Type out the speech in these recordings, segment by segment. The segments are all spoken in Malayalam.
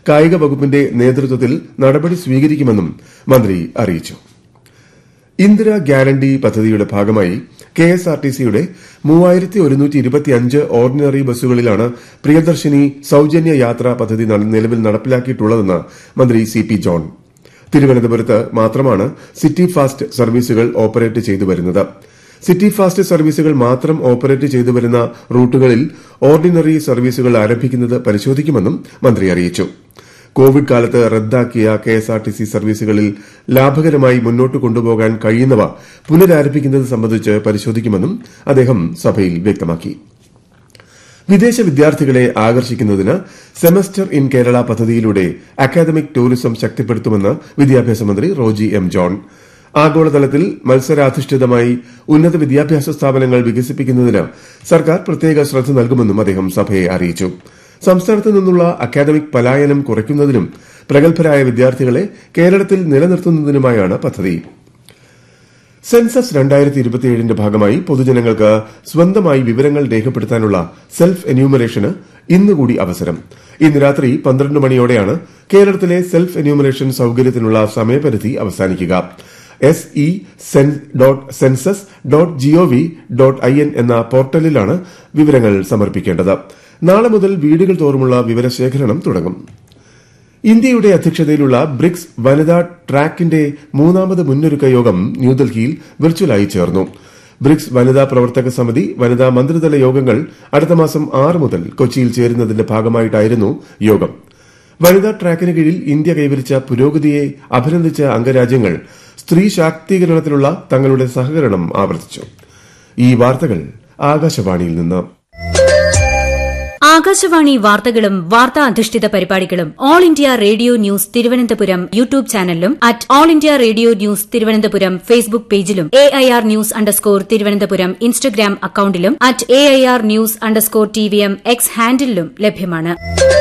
കായിക വകുപ്പിന്റെ നേതൃത്വത്തിൽ നടപടി സ്വീകരിക്കുമെന്നും മന്ത്രി അറിയിച്ചു ഇന്ദിര ഗ്യാരണ്ടി പദ്ധതിയുടെ ഭാഗമായി കെഎസ്ആർടിസിയുടെ മൂവായിരത്തി ഒരുന്നൂറ്റി ഇരുപത്തിയഞ്ച് ഓർഡിനറി ബസ്സുകളിലാണ് പ്രിയദർശിനി സൌജന്യ യാത്രാ പദ്ധതി നിലവിൽ നടപ്പിലാക്കിയിട്ടുള്ളതെന്ന് മന്ത്രി സി പി ജോൺ തിരുവനന്തപുരത്ത് മാത്രമാണ് സിറ്റി ഫാസ്റ്റ് സർവീസുകൾ ഓപ്പറേറ്റ് ചെയ്തു വരുന്നത് സിറ്റി ഫാസ്റ്റ് സർവീസുകൾ മാത്രം ഓപ്പറേറ്റ് ചെയ്തു വരുന്ന റൂട്ടുകളിൽ ഓർഡിനറി സർവീസുകൾ ആരംഭിക്കുന്നത് പരിശോധിക്കുമെന്നും മന്ത്രി അറിയിച്ചു കോവിഡ് കാലത്ത് റദ്ദാക്കിയ കെഎസ്ആർടിസി സർവീസുകളിൽ ലാഭകരമായി മുന്നോട്ട് കൊണ്ടുപോകാൻ കഴിയുന്നവ പുനരാരംഭിക്കുന്നത് സംബന്ധിച്ച് പരിശോധിക്കുമെന്നും അദ്ദേഹം സഭയിൽ വ്യക്തമാക്കി വിദേശ വിദ്യാർത്ഥികളെ ആകർഷിക്കുന്നതിന് സെമസ്റ്റർ ഇൻ കേരള പദ്ധതിയിലൂടെ അക്കാദമിക് ടൂറിസം ശക്തിപ്പെടുത്തുമെന്ന് വിദ്യാഭ്യാസ മന്ത്രി റോജി എം ജോൺ ആഗോളതലത്തിൽ മത്സരാധിഷ്ഠിതമായി ഉന്നത വിദ്യാഭ്യാസ സ്ഥാപനങ്ങൾ വികസിപ്പിക്കുന്നതിന് സർക്കാർ പ്രത്യേക ശ്രദ്ധ നൽകുമെന്നും അദ്ദേഹം സഭയെ അറിയിച്ചു സംസ്ഥാനത്ത് നിന്നുള്ള അക്കാദമിക് പലായനം കുറയ്ക്കുന്നതിനും പ്രഗത്ഭരായ വിദ്യാർത്ഥികളെ കേരളത്തിൽ നിലനിർത്തുന്നതിനുമായാണ് പദ്ധതി സെൻസസ് രണ്ടായിരത്തി ഇരുപത്തിയേഴിന്റെ ഭാഗമായി പൊതുജനങ്ങൾക്ക് സ്വന്തമായി വിവരങ്ങൾ രേഖപ്പെടുത്താനുള്ള സെൽഫ് എന്യൂമറേഷന് ഇന്നുകൂടി അവസരം ഇന്ന് രാത്രി പന്ത്രണ്ട് മണിയോടെയാണ് കേരളത്തിലെ സെൽഫ് എന്യൂമറേഷൻ സൌകര്യത്തിനുള്ള സമയപരിധി അവസാനിക്കുക S E dot census dot GOV dot I N എന്ന പോർട്ടലിലാണ് വിവരങ്ങൾ സമർപ്പിക്കേണ്ടത് നാളെ മുതൽ വീടുകൾ തോറുമുള്ള വിവരശേഖരണം തുടങ്ങും ഇന്ത്യയുടെ അധ്യക്ഷതയിലുള്ള ബ്രിക്സ് വനിതാ ട്രാക്കിന്റെ മൂന്നാമത് മുന്നൊരുക്ക യോഗം ന്യൂഡൽഹിയിൽ വിർച്വലായി ചേർന്നു ബ്രിക്സ് വനിതാ പ്രവർത്തക സമിതി വനിതാ മന്ത്രിതല യോഗങ്ങൾ അടുത്ത മാസം ആറ് മുതൽ കൊച്ചിയിൽ ചേരുന്നതിന്റെ ഭാഗമായിട്ടായിരുന്നു യോഗം വനിതാ ട്രാക്കിന് കീഴിൽ ഇന്ത്യ കൈവരിച്ച പുരോഗതിയെ അഭിനന്ദിച്ച അംഗരാജ്യങ്ങൾ സ്ത്രീ ശാക്തീകരണത്തിലുള്ള തങ്ങളുടെ സഹകരണം ആവർത്തിച്ചു ഈ വാർത്തകൾ ആകാശവാണിയിൽ നിന്ന് ആകാശവാണി വാർത്തകളും വാർത്താ അധിഷ്ഠിത പരിപാടികളും all India radio news Thiruvananthapuram YouTube ചാനലിലും at all India radio news Thiruvananthapuram Facebook പേജിലും A I R news underscore Thiruvananthapuram Instagram അക്കൌണ്ടിലും at A I R news underscore T V M X ഹാൻഡിലും ലഭ്യമാണ്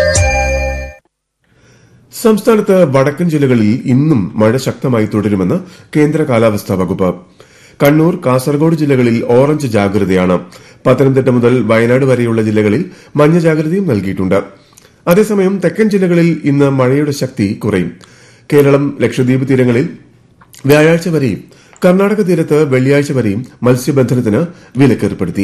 സംസ്ഥാനത്ത് വടക്കൻ ജില്ലകളിൽ ഇന്നും മഴ ശക്തമായി തുടരുമെന്ന് കേന്ദ്ര കാലാവസ്ഥാ വകുപ്പ് കണ്ണൂർ കാസർഗോഡ് ജില്ലകളിൽ ഓറഞ്ച് ജാഗ്രതയാണ് പത്തനംതിട്ട മുതൽ വയനാട് വരെയുള്ള ജില്ലകളിൽ മഞ്ഞ ജാഗ്രതയും നൽകിയിട്ടുണ്ട് അതേസമയം തെക്കൻ ജില്ലകളിൽ ഇന്ന് മഴയുടെ ശക്തി കുറയും കേരളം ലക്ഷദ്വീപ് തീരങ്ങളിൽ വ്യാഴാഴ്ച വരെയും കർണാടക തീരത്ത് വെള്ളിയാഴ്ച വരെയും മത്സ്യബന്ധനത്തിന് വിലക്കേർപ്പെടുത്തി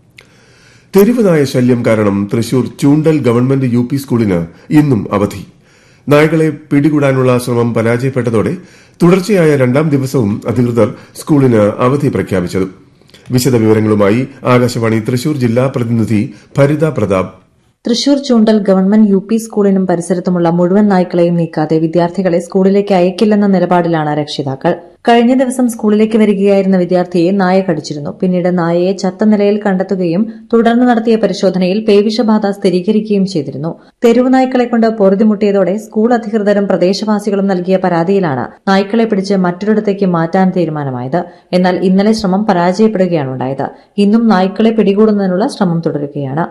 തെരുവ് നായ ശല്യം കാരണം Thrissur Choondal government U P സ്കൂളിന് ഇന്നും അവധി നായകളെ പിടികൂടാനുള്ള ശ്രമം പരാജയപ്പെട്ടതോടെ തുടർച്ചയായ രണ്ടാം ദിവസവും അധികൃതർ സ്കൂളിന് അവധി പ്രഖ്യാപിച്ചത് വിശദവിവരങ്ങളുമായി ആകാശവാണി തൃശൂർ ജില്ലാ പ്രതിനിധി Bharitha Prathap Thrissur Choondal government U P സ്കൂളിനും പരിസരത്തുമുള്ള മുഴുവൻ നായ്ക്കളെയും നീക്കാതെ വിദ്യാർത്ഥികളെ സ്കൂളിലേക്ക് അയക്കില്ലെന്ന നിലപാടിലാണ് രക്ഷിതാക്കൾ കഴിഞ്ഞ ദിവസം സ്കൂളിലേക്ക് വരികയായിരുന്ന വിദ്യാർത്ഥിയെ നായ കടിച്ചിരുന്നു പിന്നീട് നായയെ ചത്ത നിലയിൽ കണ്ടെത്തുകയും തുടർന്ന് നടത്തിയ പരിശോധനയിൽ പേവിഷബാധ സ്ഥിരീകരിക്കുകയും ചെയ്തിരുന്നു തെരുവ് നായ്ക്കളെ കൊണ്ട് പൊറുതിമുട്ടിയതോടെ സ്കൂൾ അധികൃതരും പ്രദേശവാസികളും നൽകിയ പരാതിയിലാണ് നായ്ക്കളെ പിടിച്ച് മറ്റൊരിടത്തേക്ക് മാറ്റാൻ തീരുമാനമായത് എന്നാൽ ഇന്നലെ ശ്രമം പരാജയപ്പെടുകയാണുണ്ടായത് ഇന്നും നായ്ക്കളെ പിടികൂടുന്നതിനുള്ള ശ്രമം തുടരുകയാണ്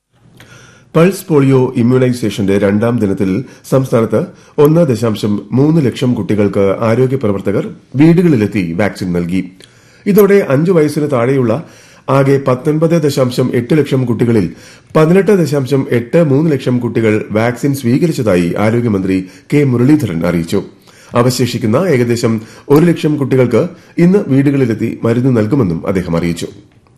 പൾസ് പോളിയോ ഇമ്മ്യൂണൈസേഷന്റെ രണ്ടാം ദിനത്തിൽ സംസ്ഥാനത്ത് ഒന്ന് ദശാംശം മൂന്ന് ലക്ഷം കുട്ടികൾക്ക് ആരോഗ്യ പ്രവർത്തകർ വീടുകളിലെത്തി വാക്സിൻ നൽകി ഇതോടെ അഞ്ചു വയസ്സിന് താഴെയുള്ള ആകെ പത്തൊൻപത് ദശാംശം എട്ട് ലക്ഷം കുട്ടികളിൽ പതിനെട്ട് ദശാംശം എട്ട് മൂന്ന് ലക്ഷം കുട്ടികൾ വാക്സിൻ സ്വീകരിച്ചതായി ആരോഗ്യമന്ത്രി കെ മുരളീധരൻ അറിയിച്ചു അവശേഷിക്കുന്ന ഏകദേശം ഒരു ലക്ഷം കുട്ടികൾക്ക് ഇന്ന് വീടുകളിലെത്തി മരുന്ന് നൽകുമെന്നും അദ്ദേഹം അറിയിച്ചു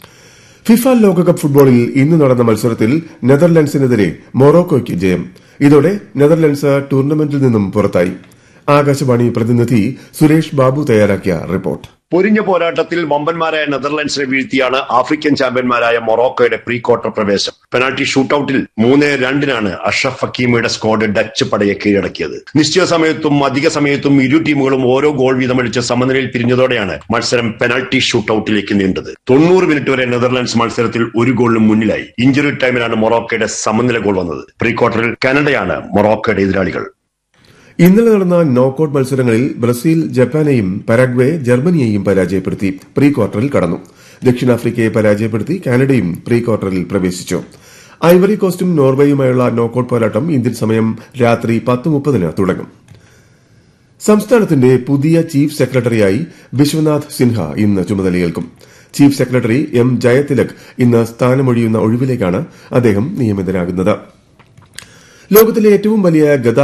ഫിഫ ലോകകപ്പ് ഫുട്ബോളിൽ ഇന്ന് നടന്ന മത്സരത്തിൽ നെതർലൻഡ്സിനെതിരെ മൊറോക്കോയ്ക്ക് ജയം ഇതോടെ നെതർലൻഡ്സ് ടൂർണമെന്റിൽ നിന്നും പുറത്തായി ആകാശവാണി പ്രതിനിധി സുരേഷ് ബാബു തയ്യാറാക്കിയ റിപ്പോർട്ട് പൊരിഞ്ഞ പോരാട്ടത്തിൽ വമ്പന്മാരായ നെതർലൻഡ്സിനെ വീഴ്ത്തിയാണ് ആഫ്രിക്കൻ ചാമ്പ്യന്മാരായ മൊറോക്കോയുടെ പ്രീ ക്വാർട്ടർ പ്രവേശം പെനാൽറ്റി ഷൂട്ടൌട്ടിൽ മൂന്ന് രണ്ടിനാണ് അഷ്റഫ് ഹക്കീമയുടെ സ്ക്വാഡ് ഡച്ച് പടയെ കീഴടക്കിയത് നിശ്ചയ സമയത്തും അധിക സമയത്തും ഇരു ടീമുകളും ഓരോ ഗോൾ വീതമടിച്ച് സമനിലയിൽ പിരിഞ്ഞതോടെയാണ് മത്സരം പെനാൽറ്റി ഷൂട്ടൌട്ടിലേക്ക് നീണ്ടത് തൊണ്ണൂറ് മിനിറ്റ് വരെ നെതർലൻഡ്സ് മത്സരത്തിൽ ഒരു ഗോളിനും മുന്നിലായി ഇഞ്ചുറി ടൈമിലാണ് മൊറോക്കോയുടെ സമനില ഗോൾ വന്നത് പ്രീ ക്വാർട്ടറിൽ കാനഡയാണ് മൊറോക്കോയുടെ എതിരാളികൾ ഇന്നലെ നടന്ന നോക്കൌട്ട് മത്സരങ്ങളിൽ ബ്രസീൽ ജപ്പാനെയും പരാഗ്വെ ജർമ്മനിയെയും പരാജയപ്പെടുത്തി പ്രീ ക്വാർട്ടറിൽ കടന്നു ദക്ഷിണാഫ്രിക്കയെ പരാജയപ്പെടുത്തി കാനഡയും പ്രീ ക്വാർട്ടറിൽ പ്രവേശിച്ചു ഐവറി കോസ്റ്റും നോർവേയുമായുള്ള നോക്കൌട്ട് പോരാട്ടം ഇന്ത്യൻ സമയം രാത്രി പത്ത് മുപ്പതിന് തുടങ്ങും സംസ്ഥാനത്തിന്റെ പുതിയ ചീഫ് സെക്രട്ടറിയായി വിശ്വനാഥ് സിൻഹ ഇന്ന് ചുമതലയേൽക്കും ചീഫ് സെക്രട്ടറി എം ജയതിലക് ഇന്ന് സ്ഥാനമൊഴിയുന്ന ഒഴിവിലേക്കാണ് അദ്ദേഹം നിയമിതനാകുന്നത് ലോകത്തിലെ ഏറ്റവും വലിയ ഗതാഗത